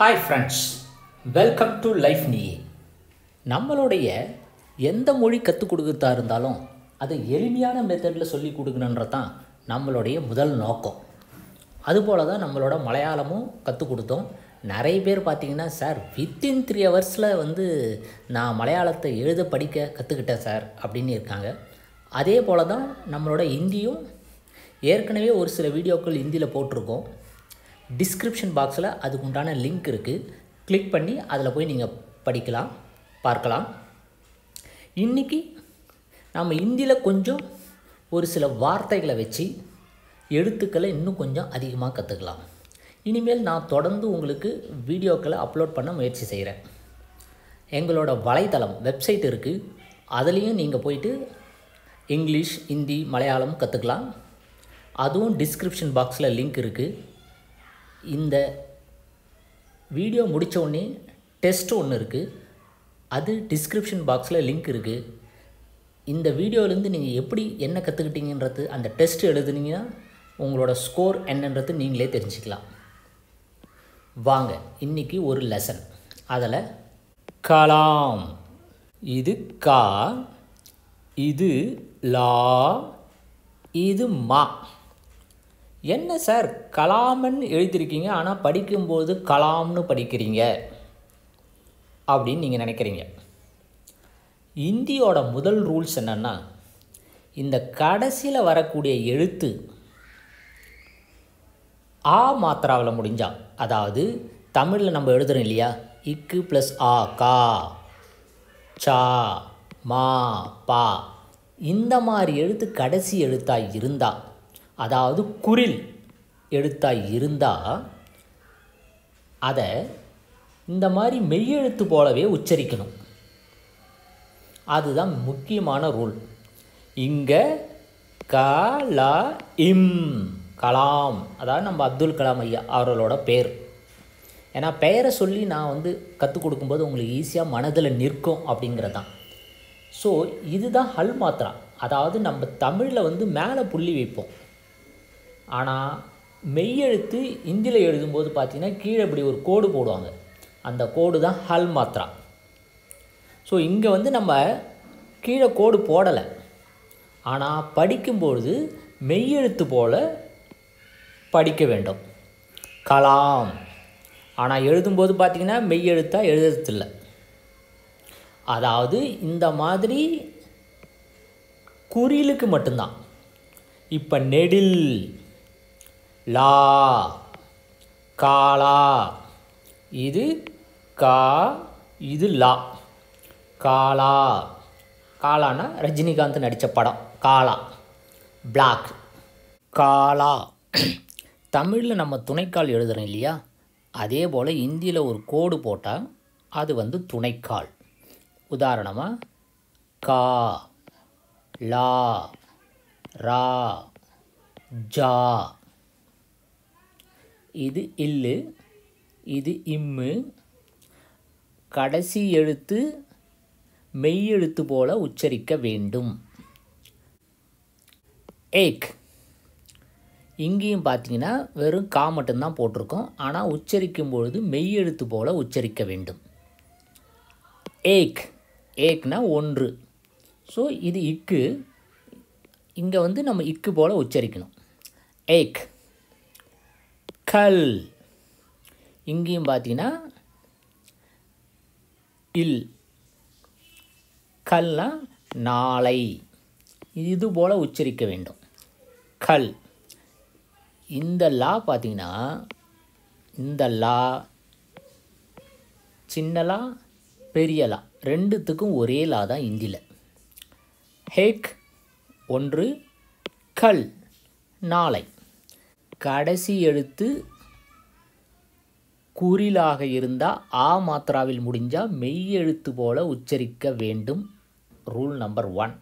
hi friends welcome to life நீ நம்மளுடைய எந்த மொழி கற்றுக் கொடுக்கறதா இருந்தாலும் அதை எளிமையான மெத்தடில் சொல்லி கொடுக்கணுன்றது தான் நம்மளுடைய முதல் நோக்கம் அதுபோல தான் நம்மளோட மலையாளமும் கற்றுக் கொடுத்தோம் நிறைய பேர் பார்த்தீங்கன்னா சார் வித்தின் த்ரீ ஹவர்ஸில் வந்து நான் மலையாளத்தை எழுத படிக்க கற்றுக்கிட்டேன் சார் அப்படின்னு இருக்காங்க அதே போல் தான் நம்மளோட ஹிந்தியும் ஏற்கனவே ஒரு சில வீடியோக்கள் ஹிந்தியில் போட்டிருக்கோம் டிஸ்கிரிப்ஷன் பாக்ஸில் அதுக்கு உண்டான லிங்க் இருக்குது கிளிக் பண்ணி அதில் போய் நீங்கள் படிக்கலாம் பார்க்கலாம் இன்றைக்கி நம்ம ஹிந்தியில் கொஞ்சம் ஒரு சில வார்த்தைகளை வச்சு எழுத்துக்களை இன்னும் கொஞ்சம் அதிகமாக கற்றுக்கலாம் இனிமேல் நான் தொடர்ந்து உங்களுக்கு வீடியோக்களை அப்லோட் பண்ண முயற்சி செய்கிறேன் எங்களோட வலைத்தளம் வெப்சைட் இருக்குது அதுலேயும் நீங்கள் போயிட்டு இங்கிலீஷ் ஹிந்தி மலையாளம் கற்றுக்கலாம் அதுவும் டிஸ்கிரிப்ஷன் பாக்ஸில் லிங்க் இருக்குது இந்த வீடியோ முடித்த உடனே டெஸ்ட் ஒன்று இருக்குது அது டிஸ்கிரிப்ஷன் பாக்ஸில் லிங்க் இருக்குது இந்த வீடியோலேருந்து நீங்கள் எப்படி என்ன கற்றுக்கிட்டீங்கன்றது அந்த டெஸ்ட் எழுதுனீங்கன்னா உங்களோட ஸ்கோர் என்னன்றது நீங்களே தெரிஞ்சுக்கலாம் வாங்க இன்றைக்கி ஒரு லெசன் அதில் கலாம் இது கா இது லா இது மா என்ன சார் கலாம்னு எழுதியிருக்கீங்க ஆனால் படிக்கும்போது கலாம்னு படிக்கிறீங்க அப்படின்னு நீங்கள் நினைக்கிறீங்க இந்தியோட முதல் ரூல்ஸ் என்னென்னா இந்த கடைசியில் வரக்கூடிய எழுத்து ஆ மாத்திராவில் முடிஞ்சா அதாவது தமிழில் நம்ம எழுதுறோம் இல்லையா இக்கு ப்ளஸ் ஆ கா சா மா பா இந்த மாதிரி எழுத்து கடைசி எழுத்தாக இருந்தால் அதாவது குரில் எழுத்தாக இருந்தால் அதை இந்த மாதிரி மெய்யெழுத்து போலவே உச்சரிக்கணும் அதுதான் முக்கியமான ரூல் இங்கே க ல இம் கலாம் அதாவது நம்ம அப்துல் கலாம் ஐயா அவர்களோட பேர் ஏன்னா பெயரை சொல்லி நான் வந்து கற்றுக் கொடுக்கும்போது உங்களுக்கு ஈஸியாக மனதில் நிற்கும் அப்படிங்கிறது தான் ஸோ இதுதான் ஹல் மாத்திரா அதாவது நம்ம தமிழில் வந்து மேலே புள்ளி வைப்போம் ஆனால் மெய்யெழுத்து இந்தியில் எழுதும்போது பார்த்தீங்கன்னா கீழே இப்படி ஒரு கோடு போடுவாங்க அந்த கோடு தான் ஹல் மாத்ரா ஸோ இங்கே வந்து நம்ம கீழே கோடு போடலை ஆனால் படிக்கும்பொழுது மெய்யெழுத்து போல் படிக்க வேண்டும் கலாம் ஆனால் எழுதும்போது பார்த்திங்கன்னா மெய்யெழுத்தாக எழுதுறதில்லை அதாவது இந்த மாதிரி குறிலுக்கு மட்டும்தான் இப்போ நெடில் லா காலா இது கா இது லா காலா காலானா ரஜினிகாந்த் நடித்த படம் காலா பிளாக் காலா தமிழில் நம்ம துணைக்கால் எழுதுகிறோம் இல்லையா அதே போல் இந்தியில் ஒரு கோடு போட்டால் அது வந்து துணைக்கால் உதாரணமாக கா லா ரா ஜா இது இல்லு இது இம்மு கடைசி எழுத்து மெய் எழுத்து போல உச்சரிக்க வேண்டும் ஏக் இங்கேயும் பார்த்தீங்கன்னா வெறும் கா மட்டும்தான் போட்டிருக்கோம் ஆனால் உச்சரிக்கும் பொழுது மெய் எழுத்து போல உச்சரிக்க வேண்டும் ஏக் ஏக்னா ஒன்று ஸோ இது இக்கு இங்கே வந்து நம்ம இக்கு போல் உச்சரிக்கணும் ஏக் கல் இங்கேயும் பார்த்தீங்கன்னா இல் கல்னா நாளை இது போல் உச்சரிக்க வேண்டும் கல் இந்த லா பார்த்தீங்கன்னா இந்த லா சின்ன லா பெரிய லா ரெண்டுத்துக்கும் ஒரே லா தான் இந்தியில் ஹேக் ஒன்று கல் நாளை கடைசி எழுத்து குறிலாக இருந்தால் ஆ மாத்திராவில் முடிஞ்சால் மெய் எழுத்து போல உச்சரிக்க வேண்டும் ரூல் நம்பர் ஒன்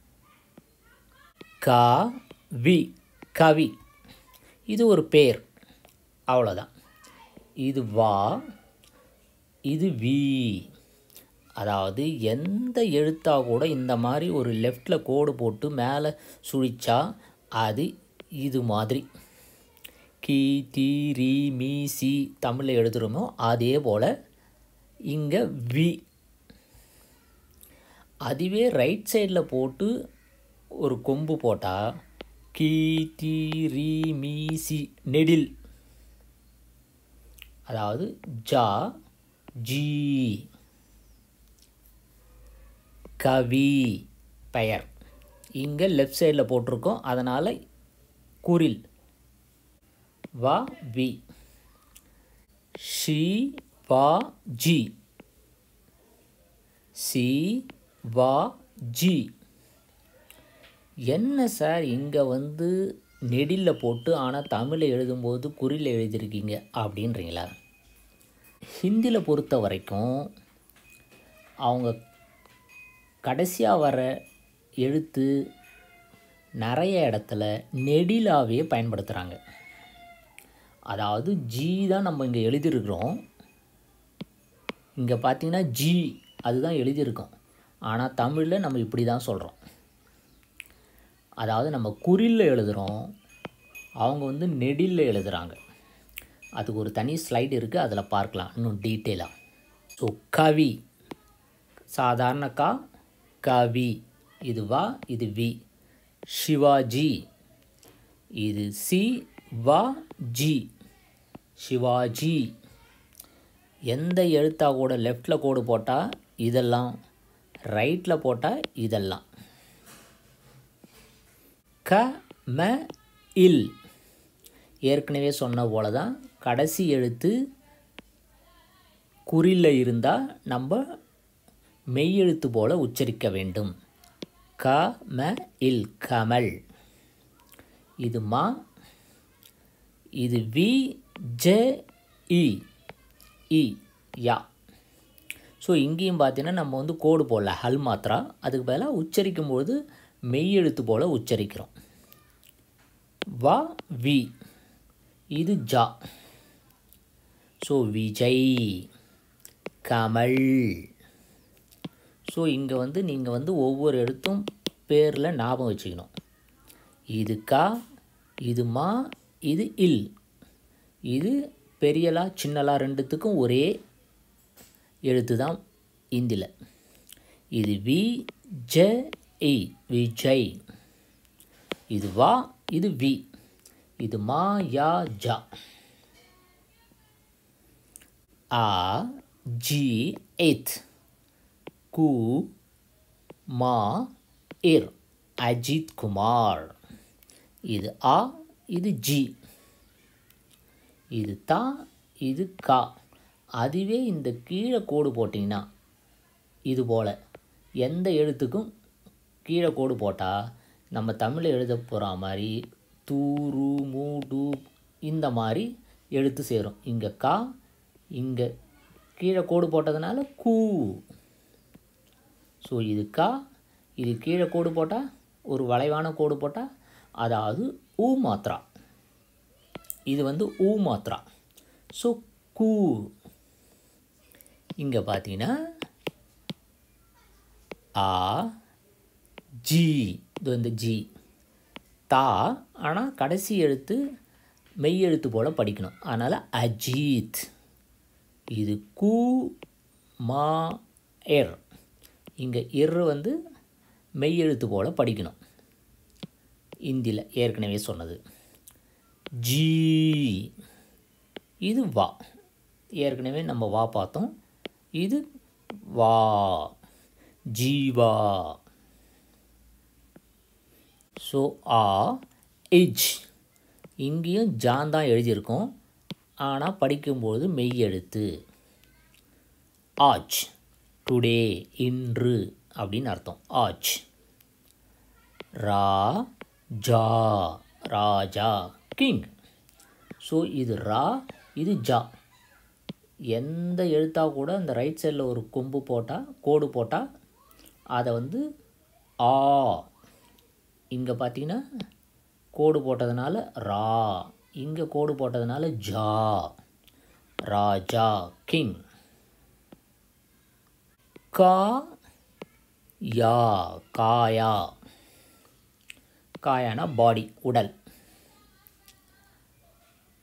கா வி கவி இது ஒரு பேர் அவ்வளோதான் இது வா இது வி அதாவது எந்த எழுத்தாக கூட இந்த மாதிரி ஒரு லெஃப்டில் கோடு போட்டு மேலே சுழிச்சா அது இது மாதிரி கி தி ரி மீ சி தமிழில் எழுதுகிறோமோ அதே போல் இங்கே வி அதுவே ரைட் சைடில் போட்டு ஒரு கொம்பு போட்டால் கி தி ரி மீ சி நெடில் அதாவது ஜா ஜி கவி பெயர் இங்கே லெஃப்ட் சைடில் போட்டிருக்கோம் அதனால் குரில் வா வி ஷி வா ஜி சி வா ஜி என்ன சார் இங்கே வந்து நெடிலில் போட்டு ஆனால் தமிழில் எழுதும்போது குறியில் எழுதியிருக்கீங்க அப்படின்றீங்களா ஹிந்தியில் பொறுத்த வரைக்கும் அவங்க கடைசியாக வர எழுத்து நிறைய இடத்துல நெடிலாவே பயன்படுத்துகிறாங்க அதாவது ஜி தான் நம்ம இங்கே எழுதியிருக்கிறோம் இங்கே பார்த்தீங்கன்னா ஜி அதுதான் எழுதியிருக்கோம் ஆனால் தமிழில் நம்ம இப்படி தான் சொல்கிறோம் அதாவது நம்ம குறியில் எழுதுகிறோம் அவங்க வந்து நெடிலில் எழுதுகிறாங்க அதுக்கு ஒரு தனி ஸ்லைடு இருக்குது அதில் பார்க்கலாம் இன்னும் டீட்டெயிலாக ஸோ கவி சாதாரண கா கவி இது வா இது வி சிவாஜி இது சி வா ஜி சிவாஜி எந்த எழுத்தா கூட லெஃப்டில் கோடு போட்டால் இதெல்லாம் ரைட்டில் போட்டால் இதெல்லாம் க ம இல் ஏற்கனவே சொன்ன போல தான் கடைசி எழுத்து குறியில் இருந்தால் நம்ம மெய்யெழுத்து போல உச்சரிக்க வேண்டும் க ம இல் கமல் இது மா இது வி ஜ இ இ யா ஸோ இங்கேயும் பார்த்தீங்கன்னா நம்ம வந்து கோடு போடல ஹல் மாத்திரா அதுக்கு பதிலாக உச்சரிக்கும் பொழுது மெய்யெழுத்து போல் உச்சரிக்கிறோம் வா வி இது ஜா ஸோ விஜய் கமல் ஸோ இங்கே வந்து நீங்கள் வந்து ஒவ்வொரு எழுத்தும் பேரில் ஞாபகம் வச்சுக்கணும் இது கா இது மா இது இல் இது பெரியலா சின்னலா ரெண்டுத்துக்கும் ஒரே எழுத்து தான் இந்தியில் இது வி ஜ இ விஜய் இது வா இது வி இது மா யா ஜா ஆ ஜி எத் கு மா இர் அஜித் குமார் இது ஆ இது ஜி இது தா இது கா அதுவே இந்த கீழே கோடு போட்டிங்கன்னா இது போல் எந்த எழுத்துக்கும் கீழே கோடு போட்டால் நம்ம தமிழில் எழுத போகிற மாதிரி தூரு மூடு இந்த மாதிரி எழுத்து சேரும் இங்கே கா இங்கே கீழே கோடு போட்டதுனால கூ ஸோ இது கா இது கீழே கோடு போட்டால் ஒரு வளைவான கோடு போட்டால் அதாவது ஊ மாத்ரா இது வந்து ஊ மாத்ரா ஸோ கூ இங்கே பார்த்தீங்கன்னா ஆ ஜி இது வந்து ஜி தா ஆனால் கடைசி எழுத்து மெய் எழுத்து போல் படிக்கணும் அதனால் அஜீத் இது கூ மா எர் இங்கே இர் வந்து மெய் எழுத்து போல் படிக்கணும் இந்தியில் ஏற்கனவே சொன்னது ஜி இது வா ஏற்கனவே நம்ம வா பார்த்தோம் இது வா ஜீவா ஸோ ஆ இஜ் இங்கேயும் ஜான் தான் எழுதியிருக்கோம் ஆனால் படிக்கும்போது மெய் எழுத்து ஆச் டுடே இன்று அப்படின்னு அர்த்தம் ஆச் ரா ஜா ராஜா கிங் ஸோ இது ரா இது ஜா எந்த எழுத்தாக கூட அந்த ரைட் சைடில் ஒரு கொம்பு போட்டால் கோடு போட்டால் அதை வந்து ஆ இங்கே பார்த்தீங்கன்னா கோடு போட்டதுனால ரா இங்கே கோடு போட்டதுனால ஜா ராஜா கிங் கா யா காயா காயானா பாடி உடல்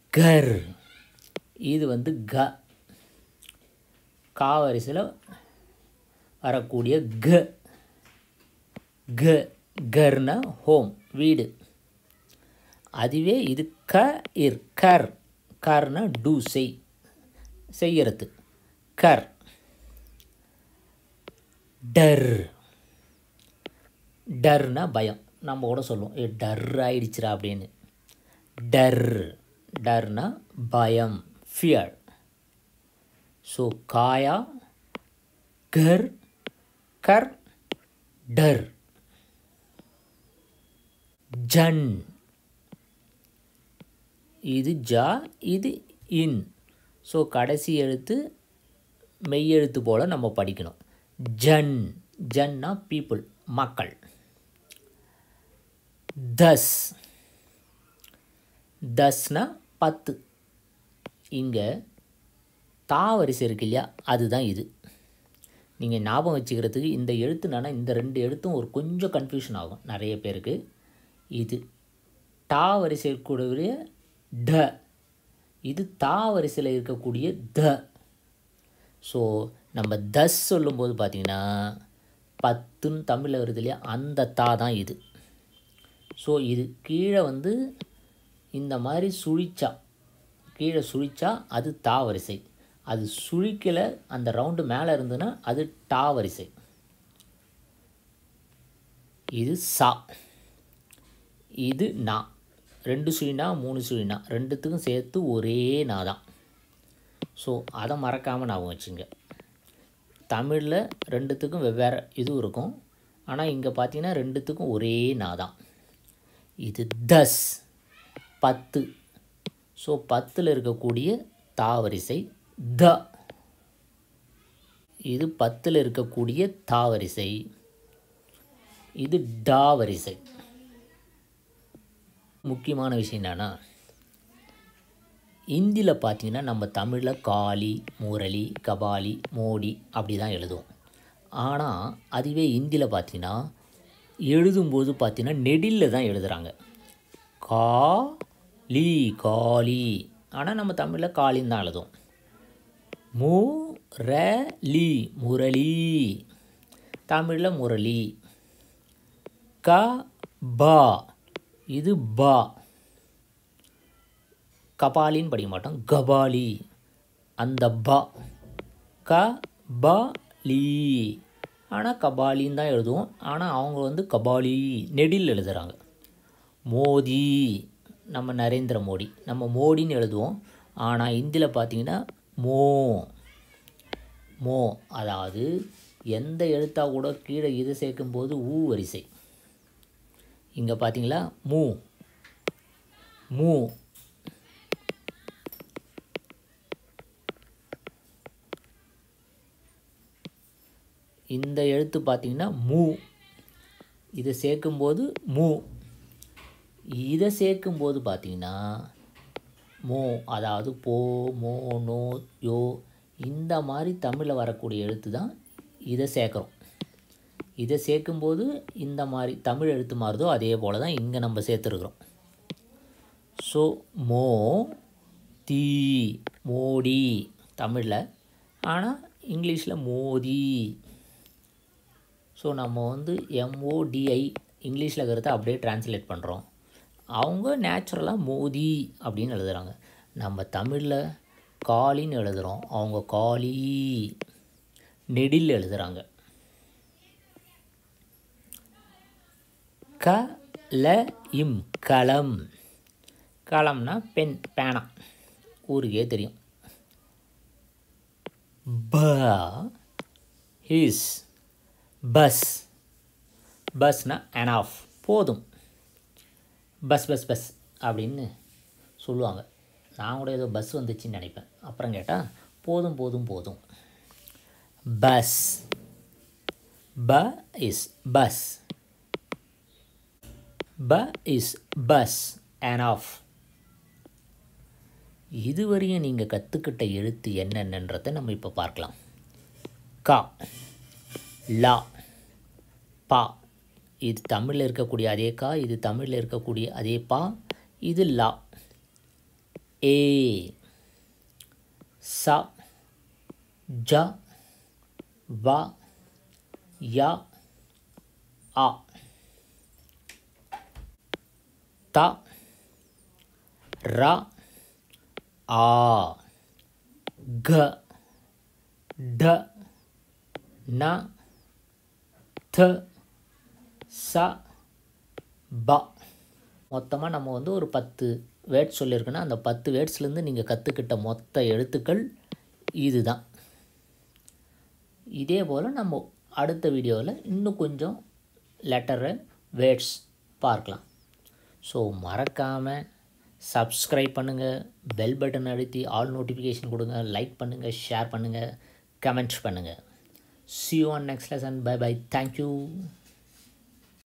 கர் இது வந்து க கா வரிசையில் வரக்கூடிய க க கர்னா ஹோம் வீடு அதுவே இது க இர் கர் கர்னா டூ செய் செய்யறது கர் டர் டர்னா பயம் நம்ம கூட சொல்லுவோம் ஏ டர் ஆயிடுச்சுரா அப்படின்னு டர் டர்னா பயம் ஃபியர் ஸோ காயா கர் கர் டர் ஜன் இது ஜா இது இன் ஸோ கடைசி எழுத்து மெய்யெழுத்து போல் நம்ம படிக்கணும் ஜன் ஜன்னா பீப்புள் மக்கள் தஸ் தஸ்னா பத்து இங்கே தா வரிசை இருக்கு இல்லையா அதுதான் இது நீங்கள் ஞாபகம் வச்சுக்கிறதுக்கு இந்த எழுத்துனானா இந்த ரெண்டு எழுத்தும் ஒரு கொஞ்சம் கன்ஃபியூஷன் ஆகும் நிறைய பேருக்கு இது டா வரிசை இருக்கக்கூடிய ட இது தா வரிசையில் இருக்கக்கூடிய த ஸோ நம்ம தஸ் சொல்லும்போது பார்த்திங்கன்னா பத்துன்னு தமிழில் வருது இல்லையா அந்த தா தான் இது ஸோ இது கீழே வந்து இந்த மாதிரி சுழிச்சா கீழே சுழிச்சா அது தா வரிசை அது சுழிக்கலை அந்த ரவுண்டு மேலே இருந்ததுன்னா அது டா வரிசை இது சா இது நா ரெண்டு சுழினா மூணு சுழினா ரெண்டுத்துக்கும் சேர்த்து ஒரே நா தான் ஸோ அதை மறக்காமல் ஞாபகம் வச்சுங்க தமிழில் ரெண்டுத்துக்கும் வெவ்வேறு இதுவும் இருக்கும் ஆனால் இங்கே பார்த்தீங்கன்னா ரெண்டுத்துக்கும் ஒரே நா தான் இது தஸ் பத்து ஸோ பத்தில் இருக்கக்கூடிய தா வரிசை த இது பத்தில் இருக்கக்கூடிய தா வரிசை இது டா வரிசை முக்கியமான விஷயம் என்னென்னா இந்தியில் பார்த்தீங்கன்னா நம்ம தமிழில் காளி முரளி கபாலி மோடி அப்படி தான் எழுதுவோம் ஆனால் அதுவே இந்தியில் பார்த்தீங்கன்னா எழுதும்போது பார்த்தீங்கன்னா நெடிலில் தான் எழுதுகிறாங்க கா லீ காளி ஆனால் நம்ம தமிழில் காளின்னு தான் எழுதுவோம் மு ர லி முரளி தமிழில் முரளி க பா இது பா கபாலின்னு படிக்க மாட்டோம் கபாலி அந்த பா க ப லீ ஆனால் கபாலின்னு தான் எழுதுவோம் ஆனால் அவங்க வந்து கபாலி நெடில் எழுதுகிறாங்க மோதி நம்ம நரேந்திர மோடி நம்ம மோடின்னு எழுதுவோம் ஆனால் இந்தியில் பார்த்தீங்கன்னா மோ மோ அதாவது எந்த எழுத்தா கூட கீழே இது சேர்க்கும்போது ஊ வரிசை இங்கே பார்த்தீங்களா மூ மூ இந்த எழுத்து பார்த்தீங்கன்னா மூ இதை சேர்க்கும்போது மூ இதை சேர்க்கும்போது பார்த்தீங்கன்னா மோ அதாவது போ மோ நோ யோ இந்த மாதிரி தமிழில் வரக்கூடிய எழுத்து தான் இதை சேர்க்குறோம் இதை சேர்க்கும்போது இந்த மாதிரி தமிழ் எழுத்து மாறுதோ அதே போல் தான் இங்கே நம்ம சேர்த்துருக்குறோம் ஸோ மோ தீ மோடி தமிழில் ஆனால் இங்கிலீஷில் மோதி ஸோ நம்ம வந்து எம்ஓடிஐ இங்கிலீஷில் இருக்கிறத அப்படியே டிரான்ஸ்லேட் பண்ணுறோம் அவங்க நேச்சுரலாக மோதி அப்படின்னு எழுதுகிறாங்க நம்ம தமிழில் காளின்னு எழுதுகிறோம் அவங்க காளி நெடில் எழுதுகிறாங்க க ல இம் களம் களம்னா பென் பேனா ஊருக்கே தெரியும் ப ஹிஸ் பஸ் பஸ்னா அன் ஆஃப் போதும் பஸ் பஸ் பஸ் அப்படின்னு சொல்லுவாங்க நான் கூட ஏதோ பஸ் வந்துச்சுன்னு நினைப்பேன் அப்புறம் கேட்டால் போதும் போதும் போதும் பஸ் ப இஸ் பஸ் ப இஸ் பஸ் அண்ட் ஆஃப் இதுவரையும் நீங்கள் கற்றுக்கிட்ட எழுத்து என்னென்னன்றதை நம்ம இப்போ பார்க்கலாம் கா லா பா இது தமிழில் இருக்கக்கூடிய அதே கா இது தமிழில் இருக்கக்கூடிய அதே பா இது லா ஏ ச ஜ வ ய ஆ த ர ஆ க ட ந த ச ப மொத்தமாக நம்ம வந்து ஒரு பத்து வேர்ட்ஸ் சொல்லியிருக்கோன்னா அந்த பத்து வேர்ட்ஸ்லேருந்து நீங்கள் கற்றுக்கிட்ட மொத்த எழுத்துக்கள் இதுதான் இதே போல் நம்ம அடுத்த வீடியோவில் இன்னும் கொஞ்சம் லெட்டரு வேர்ட்ஸ் பார்க்கலாம் ஸோ மறக்காமல் சப்ஸ்கிரைப் பண்ணுங்கள் பெல் பட்டன் அழுத்தி ஆல் நோட்டிஃபிகேஷன் கொடுங்க லைக் பண்ணுங்கள் ஷேர் பண்ணுங்கள் கமெண்ட்ஸ் பண்ணுங்கள் see on next lesson bye bye thank you